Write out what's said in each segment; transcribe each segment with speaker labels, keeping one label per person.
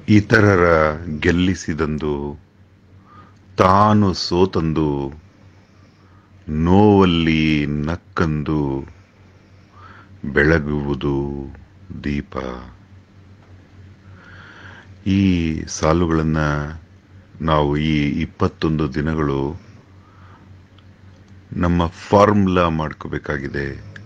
Speaker 1: ಇತರರ ಗೆಲ್ಲಿಸಿದಂದು ತಾನು ಸೋತಂದು ನೋವಲ್ಲಿ ನಕ್ಕಂದು ಬೆಳಗುವುದು ದೀಪ ಈ ಸಾಲುಗಳನ್ನು ನಾವು ಈ ಇಪ್ಪತ್ತೊಂದು ದಿನಗಳು ನಮ್ಮ ಫಾರ್ಮುಲಾ ಮಾಡ್ಕೋಬೇಕಾಗಿದೆ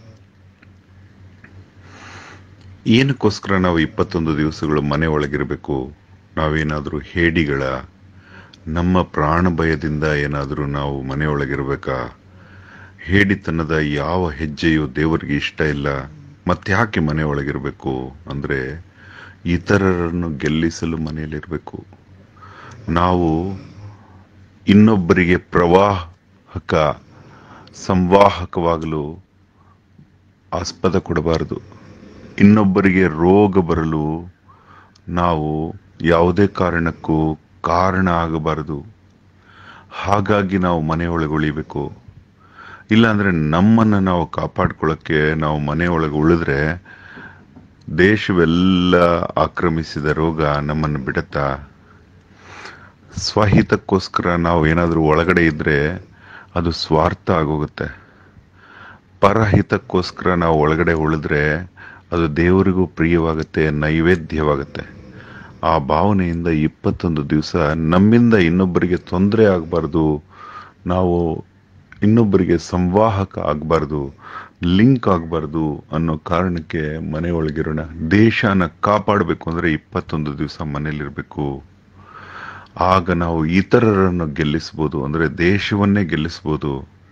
Speaker 1: ಏನಕ್ಕೋಸ್ಕರ ನಾವು ಇಪ್ಪತ್ತೊಂದು ದಿವಸಗಳು ಮನೆ ಒಳಗಿರಬೇಕು ನಾವೇನಾದರೂ ಹೇಡಿಗಳ ನಮ್ಮ ಪ್ರಾಣ ಭಯದಿಂದ ಏನಾದರೂ ನಾವು ಮನೆಯೊಳಗಿರಬೇಕಾ ಹೇಡಿತನದ ಯಾವ ಹೆಜ್ಜೆಯು ದೇವರಿಗೆ ಇಷ್ಟ ಇಲ್ಲ ಮತ್ತ್ಯಾಕೆ ಮನೆಯೊಳಗಿರಬೇಕು ಅಂದರೆ ಇತರರನ್ನು ಗೆಲ್ಲಿಸಲು ಮನೆಯಲ್ಲಿರಬೇಕು ನಾವು ಇನ್ನೊಬ್ಬರಿಗೆ ಪ್ರವಾಹಕ ಸಂವಾಹಕವಾಗಲು ಆಸ್ಪದ ಕೊಡಬಾರದು ಇನ್ನೊಬ್ಬರಿಗೆ ರೋಗ ಬರಲು ನಾವು ಯಾವುದೇ ಕಾರಣಕ್ಕೂ ಕಾರಣ ಆಗಬಾರದು ಹಾಗಾಗಿ ನಾವು ಮನೆಯೊಳಗೆ ಉಳಿಬೇಕು ಇಲ್ಲಾಂದ್ರೆ ನಮ್ಮನ್ನು ನಾವು ಕಾಪಾಡ್ಕೊಳ್ಳೋಕ್ಕೆ ನಾವು ಮನೆಯೊಳಗೆ ಉಳಿದ್ರೆ ದೇಶವೆಲ್ಲ ಆಕ್ರಮಿಸಿದ ರೋಗ ನಮ್ಮನ್ನು ಬಿಡುತ್ತಾ ಸ್ವಹಿತಕ್ಕೋಸ್ಕರ ನಾವು ಏನಾದರೂ ಒಳಗಡೆ ಇದ್ರೆ ಅದು ಸ್ವಾರ್ಥ ಆಗೋಗುತ್ತೆ ಪರಹಿತಕ್ಕೋಸ್ಕರ ನಾವು ಒಳಗಡೆ ಉಳಿದ್ರೆ ಅದು ದೇವರಿಗೂ ಪ್ರಿಯವಾಗುತ್ತೆ ನೈವೇದ್ಯವಾಗುತ್ತೆ ಆ ಭಾವನೆಯಿಂದ ಇಪ್ಪತ್ತೊಂದು ದಿವಸ ನಮ್ಮಿಂದ ಇನ್ನೊಬ್ಬರಿಗೆ ತೊಂದರೆ ಆಗಬಾರ್ದು ನಾವು ಇನ್ನೊಬ್ಬರಿಗೆ ಸಂವಾಹಕ ಆಗಬಾರ್ದು ಲಿಂಕ್ ಆಗಬಾರ್ದು ಅನ್ನೋ ಕಾರಣಕ್ಕೆ ಮನೆಯೊಳಗಿರೋಣ ದೇಶನ ಕಾಪಾಡಬೇಕು ಅಂದರೆ ಇಪ್ಪತ್ತೊಂದು ದಿವಸ ಮನೇಲಿರಬೇಕು ಆಗ ನಾವು ಇತರರನ್ನು ಗೆಲ್ಲಿಸ್ಬೋದು ಅಂದರೆ ದೇಶವನ್ನೇ ಗೆಲ್ಲಿಸ್ಬೋದು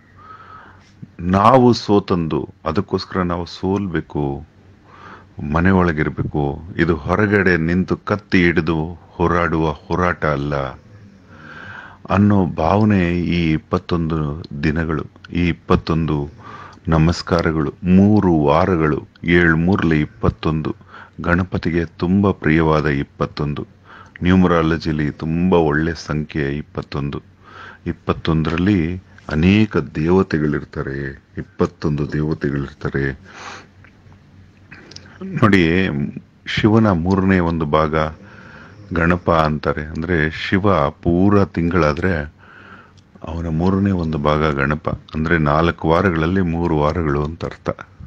Speaker 1: ನಾವು ಸೋತಂದು ಅದಕ್ಕೋಸ್ಕರ ನಾವು ಸೋಲ್ಬೇಕು ಮನೆ ಒಳಗಿರಬೇಕು ಇದು ಹೊರಗಡೆ ನಿಂತು ಕತ್ತಿ ಹಿಡಿದು ಹೋರಾಡುವ ಹೋರಾಟ ಅಲ್ಲ ಅನ್ನೋ ಭಾವನೆ ಈ ಇಪ್ಪತ್ತೊಂದು ದಿನಗಳು ಈ ಇಪ್ಪತ್ತೊಂದು ನಮಸ್ಕಾರಗಳು ಮೂರು ವಾರಗಳು ಏಳು ಮೂರಲೆ ಇಪ್ಪತ್ತೊಂದು ಗಣಪತಿಗೆ ತುಂಬ ಪ್ರಿಯವಾದ ಇಪ್ಪತ್ತೊಂದು ನ್ಯೂಮರಾಲಜಿಲಿ ತುಂಬ ಒಳ್ಳೆ ಸಂಖ್ಯೆ ಇಪ್ಪತ್ತೊಂದು ಇಪ್ಪತ್ತೊಂದರಲ್ಲಿ ಅನೇಕ ದೇವತೆಗಳಿರ್ತಾರೆ ಇಪ್ಪತ್ತೊಂದು ದೇವತೆಗಳಿರ್ತಾರೆ ನೋಡಿ ಶಿವನ ಮೂರನೇ ಒಂದು ಭಾಗ ಗಣಪ ಅಂತಾರೆ ಅಂದ್ರೆ ಶಿವ ಪೂರ ತಿಂಗಳಾದ್ರೆ ಅವನ ಮೂರನೇ ಒಂದು ಭಾಗ ಗಣಪ ಅಂದ್ರೆ ನಾಲ್ಕು ವಾರಗಳಲ್ಲಿ ಮೂರು ವಾರಗಳು ಅಂತ ಅರ್ಥ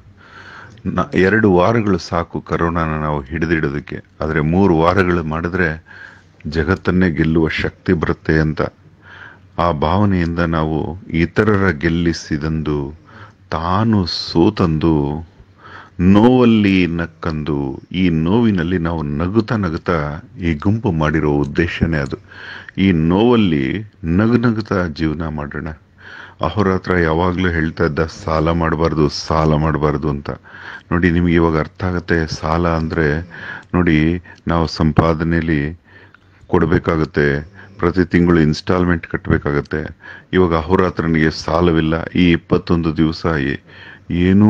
Speaker 1: ನ- ಎರಡು ವಾರಗಳು ಸಾಕು ಕರೋನಾನ ನಾವು ಹಿಡಿದಿಡೋದಕ್ಕೆ ಆದರೆ ಮೂರು ವಾರಗಳು ಮಾಡಿದ್ರೆ ಜಗತ್ತನ್ನೇ ಗೆಲ್ಲುವ ಶಕ್ತಿ ಬರುತ್ತೆ ಅಂತ ಆ ಭಾವನೆಯಿಂದ ನಾವು ಇತರರ ಗೆಲ್ಲಿಸಿದಂದು ತಾನು ಸೋತಂದು ನೋವಲ್ಲಿ ನಕ್ಕಂದು ಈ ನೋವಿನಲ್ಲಿ ನಾವು ನಗುತ್ತಾ ನಗುತ್ತಾ ಈ ಗುಂಪು ಮಾಡಿರೋ ಉದ್ದೇಶನೇ ಅದು ಈ ನೋವಲ್ಲಿ ನಗು ನಗುತ್ತಾ ಜೀವನ ಮಾಡೋಣ ಅಹೋರಾತ್ರ ಯಾವಾಗಲೂ ಹೇಳ್ತಾ ಇದ್ದ ಸಾಲ ಮಾಡಬಾರ್ದು ಸಾಲ ಮಾಡಬಾರ್ದು ಅಂತ ನೋಡಿ ನಿಮಗೆ ಇವಾಗ ಅರ್ಥ ಆಗುತ್ತೆ ಸಾಲ ಅಂದರೆ ನೋಡಿ ನಾವು ಸಂಪಾದನೆಯಲ್ಲಿ ಕೊಡಬೇಕಾಗುತ್ತೆ ಪ್ರತಿ ತಿಂಗಳು ಇನ್ಸ್ಟಾಲ್ಮೆಂಟ್ ಕಟ್ಟಬೇಕಾಗತ್ತೆ ಇವಾಗ ಅಹೋರಾತ್ರನಿಗೆ ಸಾಲವಿಲ್ಲ ಈ ಇಪ್ಪತ್ತೊಂದು ದಿವಸ ಏ- ಏನೂ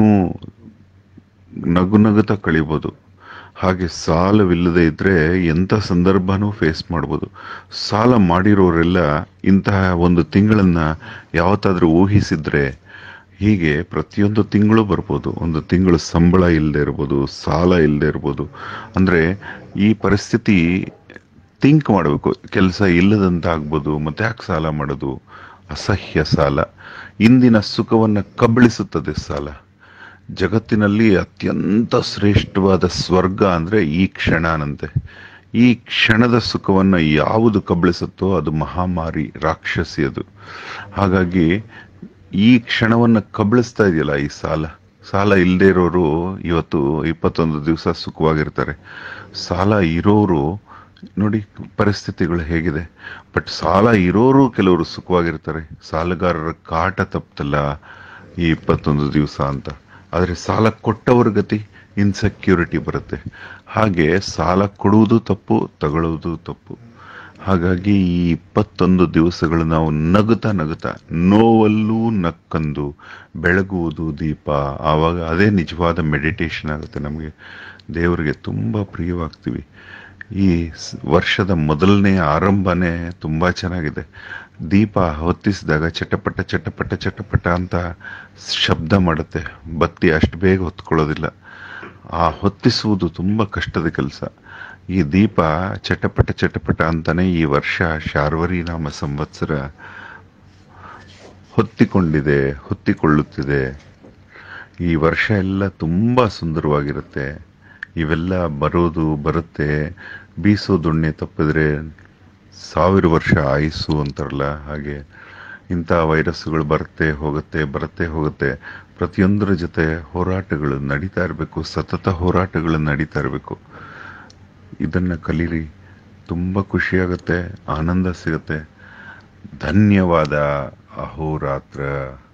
Speaker 1: ನಗು ನಗುತ್ತಾ ಕಳಿಬೋದು ಹಾಗೆ ಸಾಲವಿಲ್ಲದೆ ಇದ್ರೆ ಎಂಥ ಸಂದರ್ಭನೂ ಫೇಸ್ ಮಾಡ್ಬೋದು ಸಾಲ ಮಾಡಿರೋರೆಲ್ಲ ಇಂತಹ ಒಂದು ತಿಂಗಳನ್ನ ಯಾವತ್ತಾದ್ರೂ ಊಹಿಸಿದ್ರೆ ಹೀಗೆ ಪ್ರತಿಯೊಂದು ತಿಂಗಳು ಬರ್ಬೋದು ಒಂದು ತಿಂಗಳು ಸಂಬಳ ಇಲ್ಲದೆ ಇರ್ಬೋದು ಸಾಲ ಇಲ್ಲದೆ ಇರ್ಬೋದು ಅಂದ್ರೆ ಈ ಪರಿಸ್ಥಿತಿ ಥಿಂಕ್ ಮಾಡಬೇಕು ಕೆಲಸ ಇಲ್ಲದಂತ ಆಗ್ಬೋದು ಮತ್ತೆ ಯಾಕೆ ಸಾಲ ಮಾಡೋದು ಅಸಹ್ಯ ಸಾಲ ಇಂದಿನ ಸುಖವನ್ನ ಕಬಳಿಸುತ್ತದೆ ಸಾಲ ಜಗತ್ತಿನಲ್ಲಿ ಅತ್ಯಂತ ಶ್ರೇಷ್ಠವಾದ ಸ್ವರ್ಗ ಅಂದ್ರೆ ಈ ಕ್ಷಣನಂತೆ ಈ ಕ್ಷಣದ ಸುಖವನ್ನ ಯಾವುದು ಕಬಳಿಸುತ್ತೋ ಅದು ಮಹಾಮಾರಿ ರಾಕ್ಷಸಿ ಅದು ಹಾಗಾಗಿ ಈ ಕ್ಷಣವನ್ನ ಕಬಳಿಸ್ತಾ ಇದೆಯಲ್ಲ ಈ ಸಾಲ ಸಾಲ ಇಲ್ಲದೆ ಇರೋರು ಇವತ್ತು ಇಪ್ಪತ್ತೊಂದು ದಿವಸ ಸುಖವಾಗಿರ್ತಾರೆ ಸಾಲ ಇರೋರು ನೋಡಿ ಪರಿಸ್ಥಿತಿಗಳು ಹೇಗಿದೆ ಬಟ್ ಸಾಲ ಇರೋರು ಕೆಲವರು ಸುಖವಾಗಿರ್ತಾರೆ ಸಾಲಗಾರರ ಕಾಟ ತಪ್ಪಲ್ಲ ಈ ಇಪ್ಪತ್ತೊಂದು ದಿವಸ ಅಂತ ಆದರೆ ಸಾಲ ಕೊಟ್ಟವ್ರ ಗತಿ ಇನ್ಸೆಕ್ಯೂರಿಟಿ ಬರುತ್ತೆ ಹಾಗೆ ಸಾಲ ಕೊಡುವುದು ತಪ್ಪು ತಗೊಳ್ಳುವುದು ತಪ್ಪು ಹಾಗಾಗಿ ಈ ಇಪ್ಪತ್ತೊಂದು ದಿವಸಗಳು ನಾವು ನಗುತ್ತಾ ನಗುತ್ತಾ ನೋವಲ್ಲೂ ನಕ್ಕಂದು ಬೆಳಗುವುದು ದೀಪ ಆವಾಗ ಅದೇ ನಿಜವಾದ ಮೆಡಿಟೇಷನ್ ಆಗುತ್ತೆ ನಮಗೆ ದೇವರಿಗೆ ತುಂಬ ಪ್ರಿಯವಾಗ್ತೀವಿ ಈ ಸ್- ವರ್ಷದ ಮೊದಲನೇ ಆರಂಭನೇ ತುಂಬಾ ಚೆನ್ನಾಗಿದೆ ದೀಪ ಹೊತ್ತಿಸಿದಾಗ ಚಟಪಟ ಚಟಪಟ ಚಟಪಟ ಅಂತ ಶಬ್ದ ಮಾಡುತ್ತೆ ಬತ್ತಿ ಅಷ್ಟು ಬೇಗ ಹೊತ್ಕೊಳ್ಳೋದಿಲ್ಲ ಆ ಹೊತ್ತಿಸುವುದು ತುಂಬ ಕಷ್ಟದ ಕೆಲಸ ಈ ದೀಪ ಚಟಪಟ ಚಟಪಟ ಅಂತಾನೆ ಈ ವರ್ಷ ಶಾರ್ವರಿ ನಾಮ ಸಂವತ್ಸರ ಹೊತ್ತಿಕೊಂಡಿದೆ ಹೊತ್ತಿಕೊಳ್ಳುತ್ತಿದೆ ಈ ವರ್ಷ ಎಲ್ಲ ತುಂಬ ಸುಂದರವಾಗಿರುತ್ತೆ ಇವೆಲ್ಲ ಬರೋದು ಬರುತ್ತೆ ಬೀಸೋ ದೊಣ್ಣೆ ತಪ್ಪಿದ್ರೆ ಸಾವಿರ ವರ್ಷ ಆಯುಸ್ಸು ಅಂತಾರಲ್ಲ ಹಾಗೆ ಇಂಥ ವೈರಸ್ಸುಗಳು ಬರುತ್ತೆ ಹೋಗುತ್ತೆ ಬರುತ್ತೆ ಹೋಗುತ್ತೆ ಪ್ರತಿಯೊಂದರ ಜೊತೆ ಹೋರಾಟಗಳು ನಡೀತಾ ಇರಬೇಕು ಸತತ ಹೋರಾಟಗಳು ನಡೀತಾ ಇರಬೇಕು ಇದನ್ನ ಕಲೀರಿ ತುಂಬ ಖುಷಿಯಾಗುತ್ತೆ ಆನಂದ ಸಿಗುತ್ತೆ ಧನ್ಯವಾದ ಅಹೋರಾತ್ರ